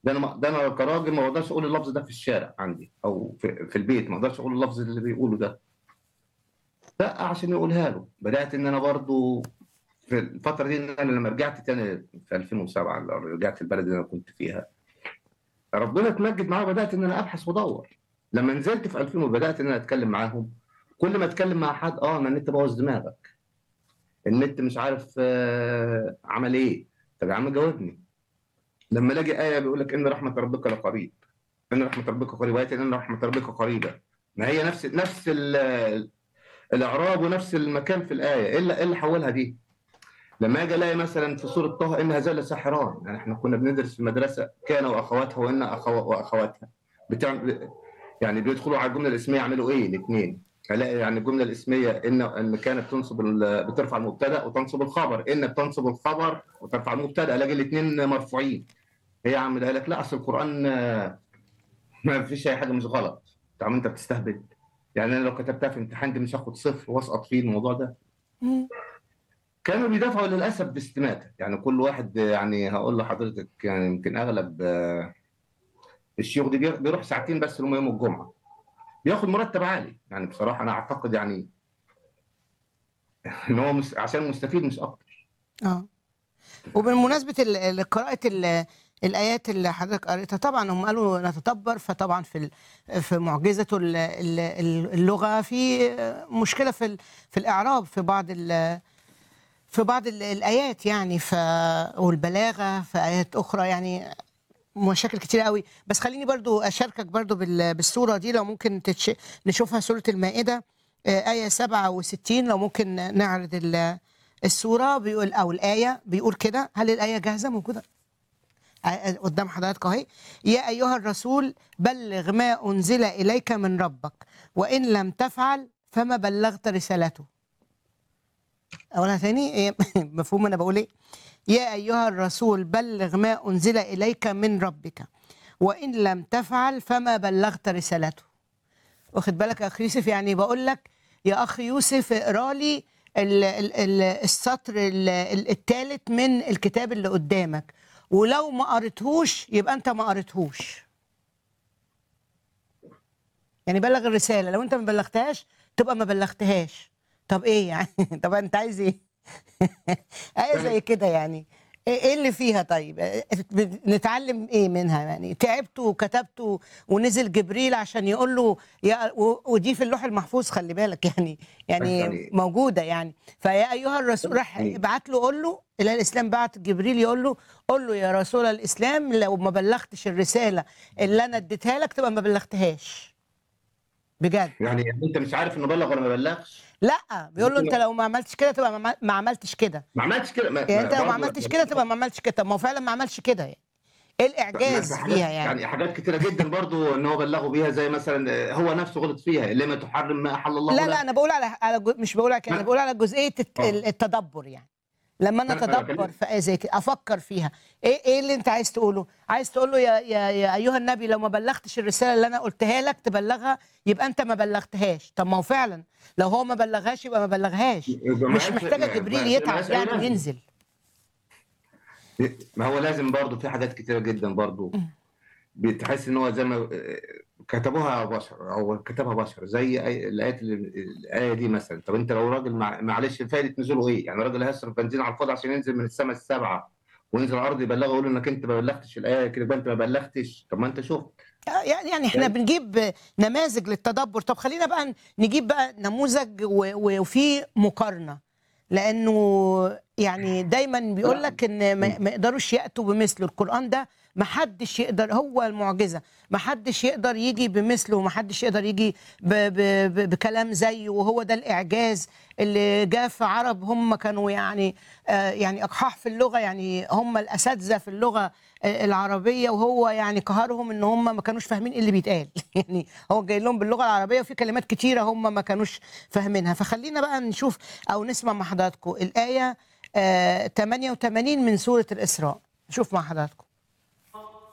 ده انا ما- ده انا كراجل ما بقدرش اقول اللفظ ده في الشارع عندي او في, في البيت ما اقدرش اقول اللفظ اللي بيقوله ده لا عشان يقولها له بدات ان انا برضو في الفتره دي إن انا لما رجعت تاني في 2007 لما رجعت البلد اللي انا كنت فيها ربنا اتمجد معايا بدات ان انا ابحث وادور لما نزلت في 2000 وبدات ان انا اتكلم معاهم كل ما اتكلم مع حد اه انا النت بوظ دماغك النت مش عارف آه عمل ايه طب يا عم جاوبني لما الاقي ايه بيقول لك ان رحمه ربك لقريب ان رحمه ربك قريب وايه ان رحمه ربك قريبه ما هي نفس نفس ال- الاعراب ونفس المكان في الايه ايه اللي إيه اللي حولها دي لما اجي الاقي مثلا في سوره طه ان هذا لساحران يعني احنا كنا بندرس في المدرسه كان واخواتها وان أخو واخواتها بتعمل يعني بيدخلوا على الجمله الاسميه يعملوا ايه الاثنين الاقي يعني الجمله الاسميه ان ان كانت تنصب ال- بترفع المبتدا وتنصب الخبر ان بتنصب الخبر وترفع المبتدا الاقي الاثنين مرفوعين ايه يا عم ده قال لك لا اصل القران آه، ما فيش اي حاجه مش غلط طب انت بتستهبل يعني انا لو كتبتها في امتحان دي مش هاخد صفر واسقط فيه الموضوع ده مم. كانوا بيدافعوا للاسف باستماته يعني كل واحد يعني هقول لحضرتك يعني يمكن اغلب آه، الشيوخ دي بير- بيروح ساعتين بس اللي هم يوم الجمعه بياخد مرتب عالي يعني بصراحه انا اعتقد يعني ان هو مس... عشان مستفيد مش اكتر اه وبمناسبة ال- ال- قراءة ال- الآيات اللي حضرتك قريتها طبعا هم قالوا نتدبر فطبعا في ال- في معجزته ال- ال- اللغة في مشكلة في ال- في الإعراب في بعض ال- في بعض ال- الآيات يعني ف والبلاغة في آيات أخرى يعني مشاكل كتير قوي بس خليني برضو أشاركك برضو بال- بالصورة دي لو ممكن تتش... نشوفها سورة المائدة آه، آية 67 لو ممكن نعرض ال- السورة بيقول أو الآية بيقول كده هل الآية جاهزة موجودة؟ آه، قدام حضرتك اهي يا أيها الرسول بلغ ما أنزل إليك من ربك وإن لم تفعل فما بلغت رسالته أقولها تاني إيه، مفهوم أنا بقول إيه؟ يا أيها الرسول بلغ ما أنزل إليك من ربك وإن لم تفعل فما بلغت رسالته واخد بالك يا أخ يوسف يعني بقول لك يا أخ يوسف اقرا لي ال- ال- ال- السطر الثالث من الكتاب اللي قدامك ولو ما قريتهوش يبقى أنت ما قريتهوش يعني بلغ الرسالة لو أنت ما بلغتهاش تبقى ما بلغتهاش طب إيه يعني طب أنت عايز إيه آية زي كده يعني ايه إيه اللي فيها طيب إيه- نتعلم ايه منها يعني تعبتوا وكتبتوا ونزل جبريل عشان يقول له يا و- ودي في اللوح المحفوظ خلي بالك يعني يعني يعني- موجوده يعني فيا ايها الرسول راح يعني- بعت له قول له الى الاسلام بعت جبريل يقول له قول له يا رسول الاسلام لو ما بلغتش الرساله اللي انا اديتها لك تبقى ما بلغتهاش بجد يعني انت مش عارف انه بلغ ولا ما بلغش لا بيقول له انت لو ما عملتش كده تبقى ما ما عملتش كده ما عملتش كده ما... يعني انت لو ما برضه- عملتش كده تبقى ما عملتش كده طب ما هو فعلا ما عملش كده يعني ايه الاعجاز ما- حاجات- فيها يعني يعني حاجات كتيره جدا برضو ان هو بلغوا بيها زي مثلا آه، هو نفسه غلط فيها لما تحرم ما احل الله لا لك. لا انا بقول على على جو- مش بقول على كده انا ما- بقول على جزئيه الت- آه. التدبر يعني لما انا أنا- أنا اتدبر بكلم- في ايه زي كده افكر فيها ايه ايه اللي انت عايز تقوله عايز تقول له يا, يا, يا ايها النبي لو ما بلغتش الرساله اللي انا قلتها لك تبلغها يبقى انت ما بلغتهاش طب ما هو فعلا لو هو ما بلغهاش يبقى ما بلغهاش يبقى مش معاش- محتاجه ما- جبريل ما- يتعب معاش أي يعني لازمة. وينزل ما هو لازم برضو في حاجات كتيره جدا برضو بتحس ان هو زي ما كتبوها بشر او كتبها بشر زي أي- الايات اللي- الايه دي مثلا طب انت لو راجل مع... معلش فايده نزوله ايه؟ يعني راجل هيصرف بنزين على الفاضي عشان ينزل من السماء السبعه وينزل الارض يبلغه يقول انك انت ما بلغتش الايه كده يبقى انت ما بلغتش طب ما انت شفت يعني يعني احنا يعني- بنجيب نماذج للتدبر طب خلينا بقى نجيب بقى نموذج و- و- وفي مقارنة لأنه يعني دايما بيقول لك إن ما ما يقدروش يأتوا بمثله القرآن ده ما حدش يقدر هو المعجزة ما حدش يقدر يجي بمثله ما حدش يقدر يجي ب ب ب بكلام زيه وهو ده الإعجاز اللي جاء في عرب هم كانوا يعني آه يعني أقحاح في اللغة يعني هم الأساتذة في اللغة العربيه وهو يعني قهرهم ان هم ما كانوش فاهمين ايه اللي بيتقال يعني هو جاي لهم باللغه العربيه وفي كلمات كتيره هم ما كانوش فاهمينها فخلينا بقى نشوف او نسمع مع حضراتكم الايه آه 88 من سوره الاسراء نشوف مع حضراتكم